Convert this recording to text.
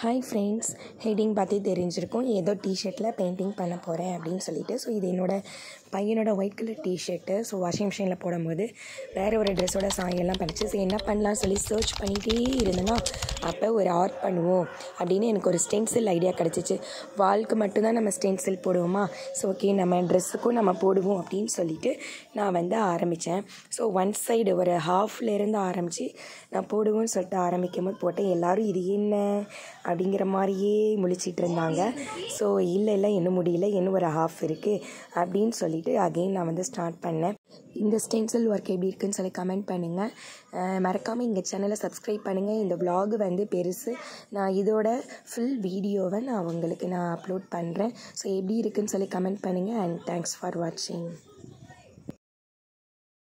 hi friends heading பார்த்தே தெரிஞ்சிருக்கும் ஏதோ டிஷர்ட்டில் பெயிண்டிங் பண்ண போகிறேன் அப்படின்னு சொல்லிட்டு ஸோ இது என்னோடய பையனோட white colour T-shirt so washing மிஷினில் போடும்போது வேறு ஒரு ட்ரெஸ்ஸோட சாயெல்லாம் பண்ணிச்சு ஸோ என்ன பண்ணலாம் சொல்லி சர்ச் பண்ணிகிட்டே இருந்தேன்னா அப்போ ஒரு ஆர்ட் பண்ணுவோம் அப்படின்னு எனக்கு ஒரு ஸ்டென்சில் ஐடியா கிடச்சிச்சு வால்க்கு மட்டும்தான் நம்ம ஸ்டென்சில் போடுவோமா ஸோ ஓகே நம்ம ட்ரெஸ்ஸுக்கும் நம்ம போடுவோம் அப்படின்னு சொல்லிட்டு நான் வந்து ஆரம்பித்தேன் ஸோ ஒன் சைடு ஒரு ஹாஃப்லேருந்து ஆரம்பித்து நான் போடுவோன்னு சொல்லிட்டு ஆரம்பிக்கும் போது போட்டேன் எல்லோரும் இது என்ன அப்படிங்கிற மாதிரியே முழிச்சிட்டு இருந்தாங்க ஸோ இல்லை இல்லை இன்னும் முடியல இன்னும் ஒரு ஹாஃப் இருக்குது அப்படின்னு சொல்லிட்டு அகெயின் நான் வந்து ஸ்டார்ட் பண்ணேன் இந்த ஸ்டென்சில் ஒர்க் எப்படி இருக்குன்னு சொல்லி கமெண்ட் பண்ணுங்கள் மறக்காமல் எங்கள் சேனலை சப்ஸ்கிரைப் பண்ணுங்கள் இந்த vlog வந்து பெருசு நான் இதோட ஃபுல் வீடியோவை நான் உங்களுக்கு நான் அப்லோட் பண்ணுறேன் ஸோ எப்படி இருக்குன்னு சொல்லி கமெண்ட் பண்ணுங்கள் அண்ட் தேங்க்ஸ் ஃபார் வாட்சிங்